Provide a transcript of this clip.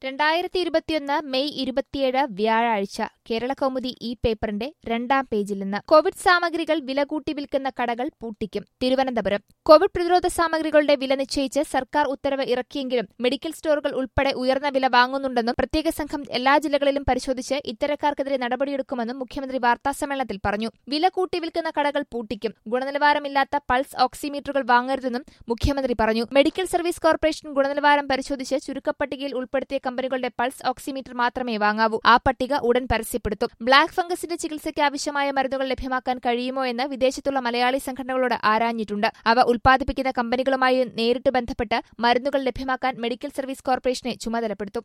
രണ്ടായിരത്തി ഇരുപത്തിയൊന്ന് മെയ് ഇരുപത്തിയേഴ് വ്യാഴാഴ്ച കേരള കൗമുദി ഈ പേപ്പറിന്റെ രണ്ടാം പേജിൽ നിന്ന് കോവിഡ് സാമഗ്രികൾ വില കൂട്ടി വിൽക്കുന്ന കടകൾ പൂട്ടിക്കും തിരുവനന്തപുരം കോവിഡ് പ്രതിരോധ സാമഗ്രികളുടെ വില നിശ്ചയിച്ച് സർക്കാർ ഉത്തരവ് ഇറക്കിയെങ്കിലും മെഡിക്കൽ സ്റ്റോറുകൾ ഉൾപ്പെടെ ഉയർന്ന വില വാങ്ങുന്നുണ്ടെന്നും പ്രത്യേക സംഘം എല്ലാ ജില്ലകളിലും പരിശോധിച്ച് ഇത്തരക്കാർക്കെതിരെ നടപടിയെടുക്കുമെന്നും മുഖ്യമന്ത്രി വാർത്താസമ്മേളനത്തിൽ പറഞ്ഞു വില കൂട്ടി വിൽക്കുന്ന കടകൾ പൂട്ടിക്കും ഗുണനിലവാരമില്ലാത്ത പൾസ് ഓക്സിമീറ്ററുകൾ വാങ്ങരുതെന്നും മുഖ്യമന്ത്രി പറഞ്ഞു മെഡിക്കൽ സർവീസ് കോർപ്പറേഷൻ ഗുണനിലവാരം പരിശോധിച്ച് ചുരുക്കപ്പട്ടികയിൽ ഉൾപ്പെടുത്തിയ കമ്പനികളുടെ പൾസ് ഓക്സിമീറ്റർ മാത്രമേ വാങ്ങാവൂ ആ പട്ടിക ഉടൻ പരസ്യപ്പെടുത്തും ബ്ലാക്ക് ഫംഗസിന്റെ ചികിത്സയ്ക്ക് ആവശ്യമായ മരുന്നുകൾ ലഭ്യമാക്കാൻ കഴിയുമോ എന്ന് വിദേശത്തുള്ള മലയാളി സംഘടനകളോട് ആരാഞ്ഞിട്ടുണ്ട് അവ ഉൽപ്പാദിപ്പിക്കുന്ന കമ്പനികളുമായി നേരിട്ട് ബന്ധപ്പെട്ട് മരുന്നുകൾ ലഭ്യമാക്കാൻ മെഡിക്കൽ സർവീസ് കോർപ്പറേഷനെ ചുമതലപ്പെടുത്തും